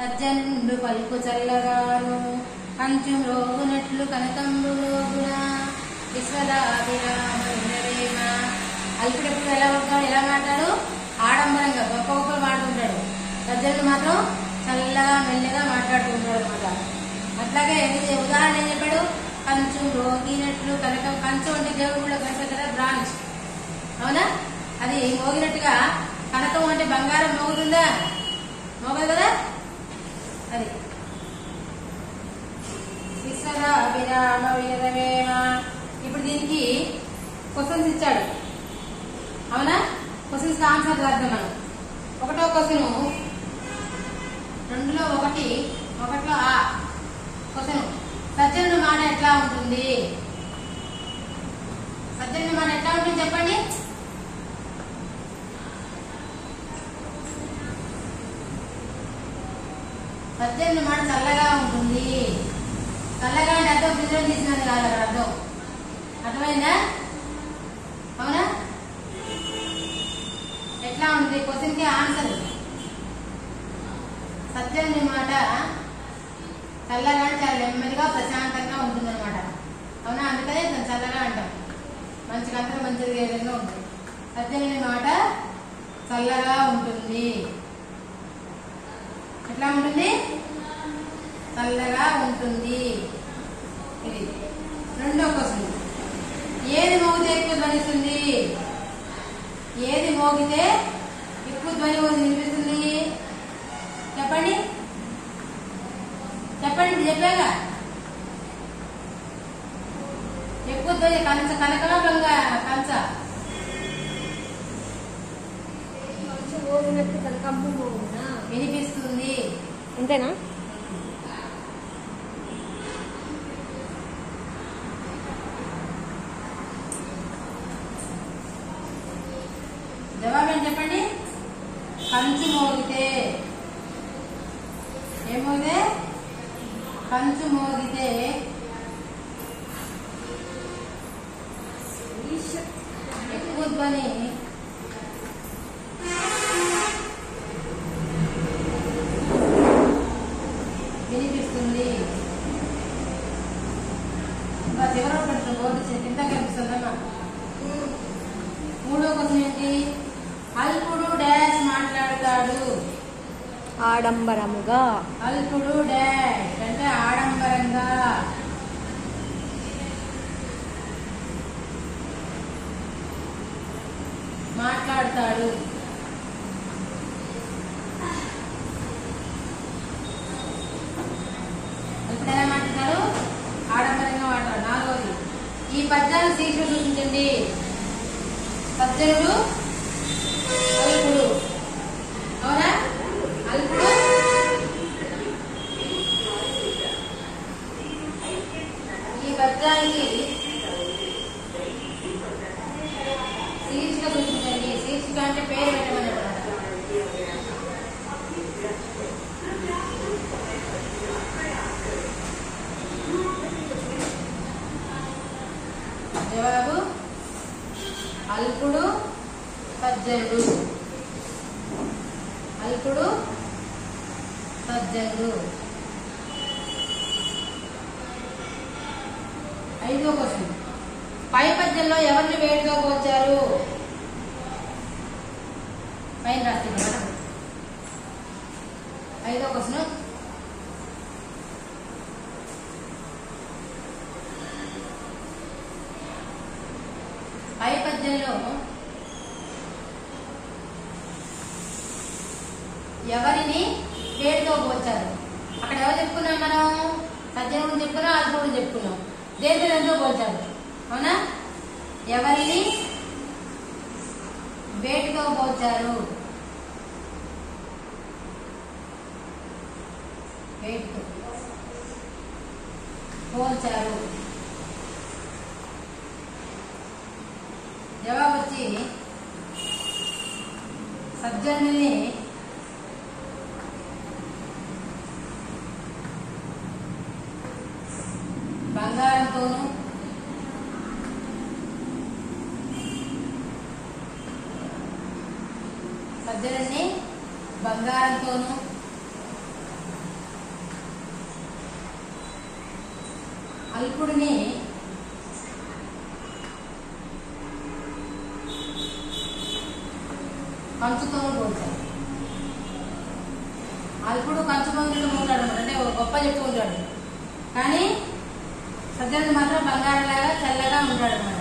సజ్జనుండు పలుకు చల్లగాను కంచు రోగునట్లు కనకంబు రోగున విశ్వదాభిరామ వినరేమ అల్పుడప్పుడు ఎలా ఉంటాడు ఎలా మాట్లాడు ఆడంబరంగా గొప్ప గొప్పలు మాట్లాడుతుంటాడు సజ్జనుడు మాత్రం చల్లగా మెల్లగా మాట్లాడుతూ ఉంటాడు అనమాట అట్లాగే ఇది ఉదాహరణ ఏం చెప్పాడు కంచు రోగినట్లు కనకం కంచు అంటే దేవుడు కూడా కనిపెట్టారా బ్రాంచ్ అవునా అది మోగినట్టుగా కనకం అంటే బంగారం మోగుతుందా మోగదు కదా అది విశ్వద విరామ వీరవేమ ఇప్పుడు దీనికి క్వశ్చన్స్ ఇచ్చాడు అవునా క్వశ్చన్స్ ఆన్సర్ రాద్దాం మనం ఒకటో క్వశ్చన్ రెండులో ఒకటి ఒకటిలో ఆ క్వశ్చన్ సజ్జనుడు మాట ఎట్లా ఉంటుంది సజ్జనుడు మాట ఎట్లా ఉంటుంది చెప్పండి సజ్జనుడు మాట చల్లగా ఉంటుంది చల్లగా అంటే అర్థం పిల్లలు తీసినది కాదు అక్కడ అర్థం అర్థమైందా అవునా ఎట్లా ఉంటుంది క్వశ్చన్ కి ఆన్సర్ సత్యం మాట చల్లగా అంటే చాలా నెమ్మదిగా ప్రశాంతంగా ఉంటుంది అనమాట అవునా అందుకనే దాన్ని చల్లగా అంటాం మంచిగా అంతా మంచిది ఏ విధంగా ఉంటుంది సత్యం మాట చల్లగా ఉంటుంది ఎట్లా ఉంటుంది చల్లగా ఉంటుంది ఇది రెండో క్వశ్చన్ ఏది మోగితే ఎక్కువ ధ్వనిస్తుంది ఏది మోగితే ఎక్కువ ధ్వని వినిపిస్తుంది చెప్పండి చెప్పండి ఇది చెప్పాగా ఎక్కువ ధ్వని కంచ కనకమా బంగ కంచ కొంచెం మోగినట్టు కనకంబు మోగునా వినిపిస్తుంది అంతేనా జవాబు ఏంటి చెప్పండి కంచు మోగితే ఏం మోగితే కంచు మోగితే ఎక్కువ ధ్వని వినిపిస్తుంది ఇంకా చివర పెట్టిన బోర్డు కింద కనిపిస్తుందమ్మా మూడో క్వశ్చన్ ఏంటి అల్పుడు డాష్ మాట్లాడతాడు ఆడంబరముగా అల్పుడు డాష్ అంటే ఆడంబరంగా మాట్లాడతాడు ఇప్పుడు ఎలా మాట్లాడతాడు ఆడంబరంగా మాట్లాడు నాలుగోది ఈ పద్యాలు శీర్షిక సూచించండి సజ్జనుడు అల్పుడు అవునా అల్పుడు ఈ పద్యానికి శీర్షిక సూచించండి శీర్షిక అంటే పేరు పెట్టమని జవాబు అల్పుడు సజ్జనుడు అల్పుడు సజ్జనుడు ఐదో క్వశ్చన్ పై పద్యంలో ఎవరిని వేడిగా పోల్చారు పైన రాస్తుంది కదా ఐదో క్వశ్చన్ పై పద్యంలో ఎవరిని వేడితో పోల్చారు అక్కడ ఎవరు చెప్పుకున్నాం మనం సజ్జనుడు చెప్పుకున్నాం అల్పుడు చెప్పుకున్నాం దేంతో ఎంతో పోల్చారు అవునా ఎవరిని వేటితో పోల్చారు వేటితో పోల్చారు జవాబు వచ్చి సజ్జనుని బంగారంతోనూ సజ్జనుని బంగారంతోనూ అల్పుడిని కంచుతో పోల్చారు అల్పుడు కంచుమంతుడు ఉంటాడు అన్నమాట. అంటే ఒక గొప్ప చెప్తూ ఉంటాడు కానీ సజ్జనుడు మాత్రం బంగారంలాగా చల్లగా ఉంటాడు అనమాట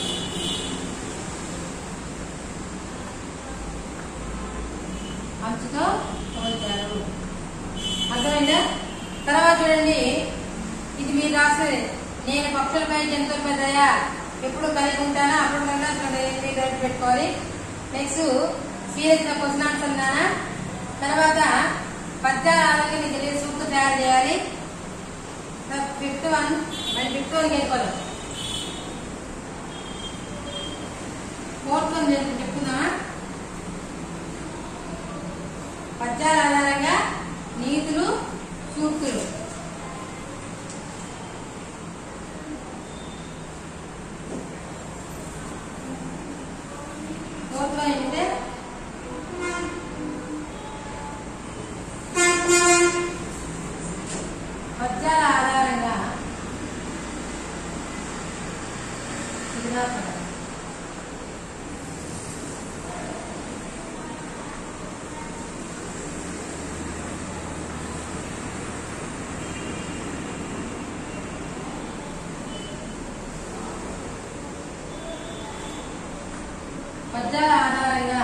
అంచుతో పోల్చారు అర్థమైందా తర్వాత చూడండి ఇది మీరు రాసేది నేను పక్షులపై జంతువులపై దయ ఎప్పుడు కలిగి ఉంటానా అప్పుడు కన్నా మీరు రైట్ పెట్టుకోవాలి నెక్స్ట్ సీరియస్ క్వశ్చన్ ఆన్సర్ నానా తర్వాత పద్యాల ఆధారంగా మీకు తెలియదు సూక్తు తయారు చేయాలి ఫిఫ్త్ వన్ మరి ఫిఫ్త్ వన్కి వెళ్ళిపోదాం ఫోర్త్ వన్ చెప్తున్నామా పద్యాల ఆధారంగా నీతులు సూక్తులు ఫోర్త్ వన్ ఏంటంటే పద్యాల ఆధారంగా సిద్ధార్థ పద్యాల ఆధారంగా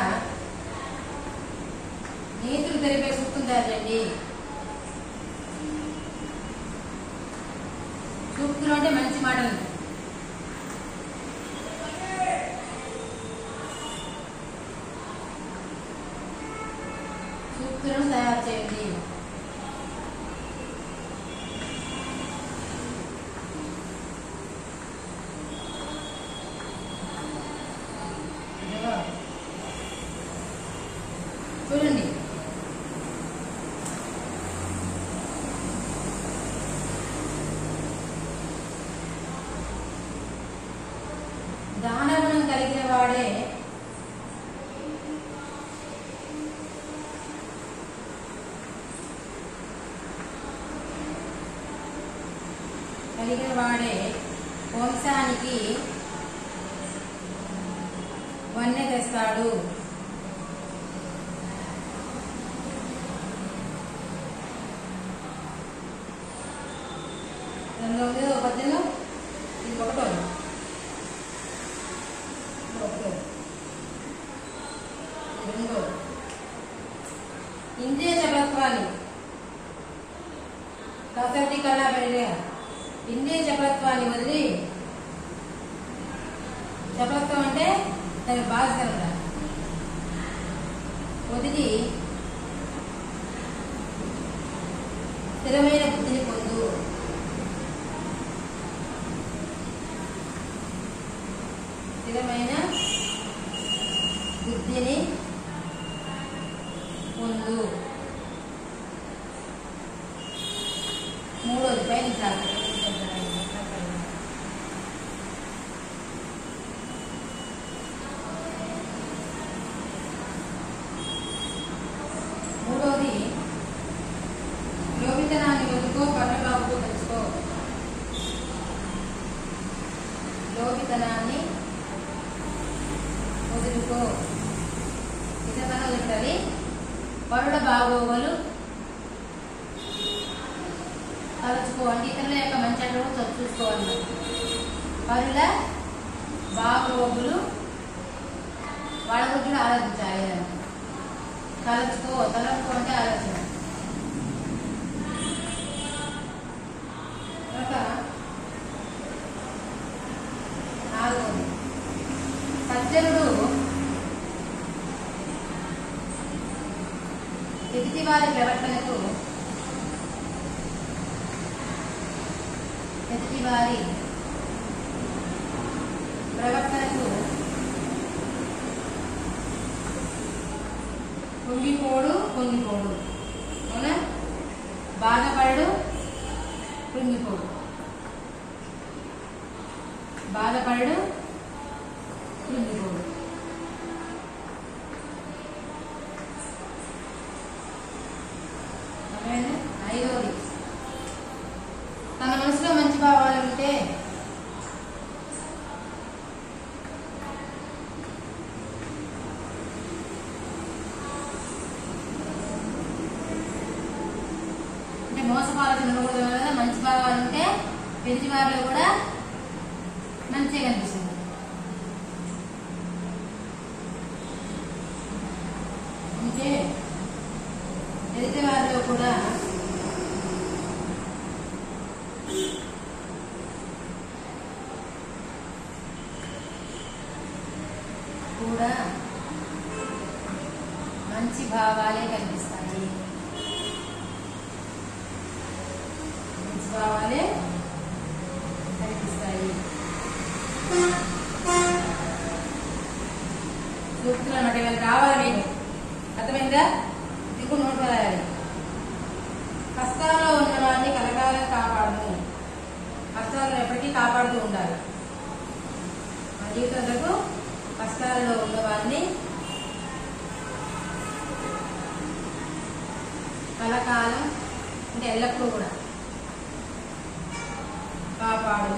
నీతులు తెలిపే సూక్తులు తయారు చేయండి సూక్తులు అంటే మంచి మాటలు సూక్తులను తయారు చేయండి ఇదిగో. చూడండి దానగుణం కలిగిన వాడే కలిగిన వాడే వంశానికి వన్నె తెస్తాడు రెండవది ఒక పద్యంలో ఇది ఒకటో ఇది ఒకటో ఇది రెండో ఇంద్రియ చపత్వాన్ని కసటి కళా పెరిగా ఇంద్రియ చపత్వాన్ని వదిలి చపత్వం అంటే దానికి బాధ్యత వదిలి స్థిరమైన బుద్ధిని పొందు స్థిరమైన బుద్ధిని పొందు మూడోది పైన చాలు. మూడోది లోపితనాన్ని వదుకో పట్టబాబుతో తెచ్చుకో లోపితనాన్ని వదులుకో ఇతను చెప్తుంది పరుడ బాగోగులు తలుచుకో అంటే ఇతరుల యొక్క మంచి అడ్డు చూసుకోవాలి పరుల బాగోగులు వాళ్ళ గురించి కూడా ఆలోచించాలి అని. తలుచుకో తలుచుకో అంటే ఆలోచన తర్వాత నాలుగోది సజ్జనుడు ఎదుటివారి ప్రవర్తనకు ఎదుటివారి ప్రవర్తనకు పొంగిపోడు పొంగిపోడు అవునా బాధపడు కృంగిపోడు బాధపడు కృంగిపోడు అర్థమైందా? ఐదవది తన మనసులో మంచి భావాలు ఉంటే మోసపు ఆలోచన ఉండకూడదు కదా మంచి భావాలు ఉంటే ఎదుటి వారిలో కూడా మంచిగా కనిపిస్తుంది అంటే ఎదుటి వారిలో కూడా కూడా మంచి భావాలే కనిపిస్తాయి మంచి భావాలే కనిపిస్తాయి సూక్తులు అన్నమాట ఇవాళ కావాలి మీకు అర్థమైందా దిగు నోట్ రాయాలి కష్టాల్లో ఉన్న వారిని కలకాలం కాపాడము కష్టాలను ఎప్పటికీ కాపాడుతూ ఉండాలి మన జీవితంలో కష్టాలలో ఉన్న వారిని కలకాలం అంటే ఎల్లప్పుడూ కూడా కాపాడు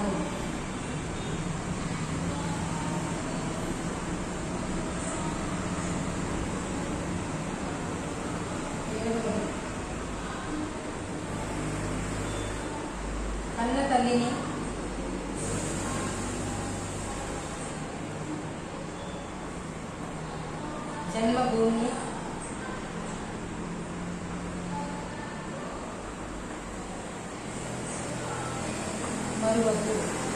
కన్న తల్లిని జన్మభూమి మరువద్దు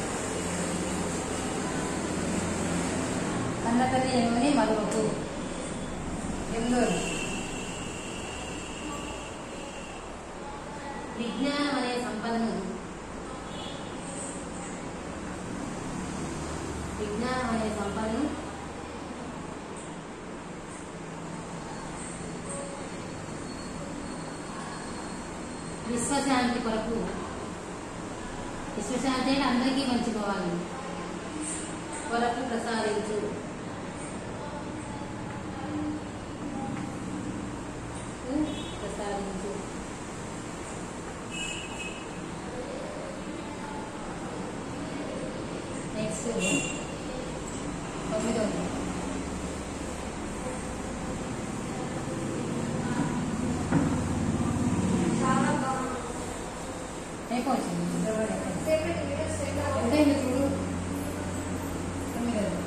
కన్న తల్లి జన్మని మరువద్దు ఎన్నోరు విజ్ఞానం అనే సంపదను విజ్ఞానం అనే సంపదను విశ్వశాంతి కొరకు విశ్వశాంతి అంటే అందరికీ మంచి పోవాలి కొరకు ప్రసాదించు ప్రసాదించు నెక్స్ట్ తొమ్మిదవది చాలా బాగుంది అయిపోయింది ఫిబ్రవరి అయిపోయింది. సేపటి వీడియోస్ ఎలా ఎంతైంది చూడు తొమ్మిదవది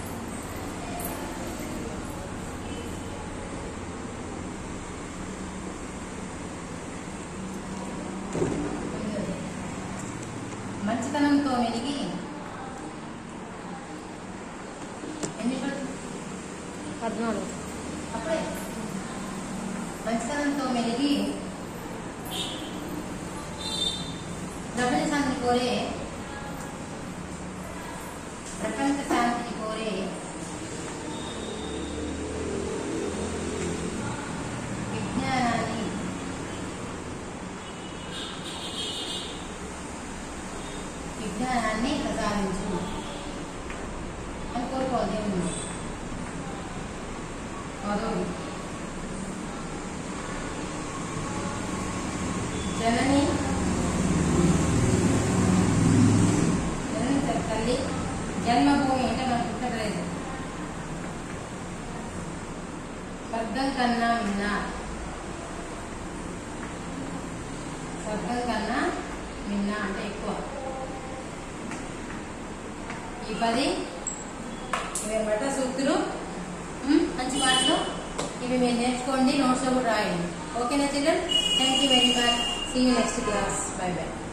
తొమ్మిదవది. మంచితనంతో మెలిగి ఎన్ని పడు- పద్నాలుగు అప్పుడే మంచితనంతో మెలిగి ప్రపంచ శాంతిని కోరే ప్రపంచ శాంతిని కోరే విజ్ఞానాన్ని విజ్ఞానాన్ని ప్రసాదించు అని కోరుకోవాలి దేవుని పదవి జనని జనని తల్లి జన్మభూమి అంటే మనకు పుట్టలేదు స్వర్గం కన్నా మిన్నా స్వర్గం కన్నా మిన్నా అంటే ఎక్కువ ఈ పది ఇవి అనమాట సూక్తులు ఉమ్, మంచి మాటలు ఇవి మీరు నేర్చుకోండి నోట్స్లో కూడా రాయండి ఓకేనా children thank you very much see you next class bye by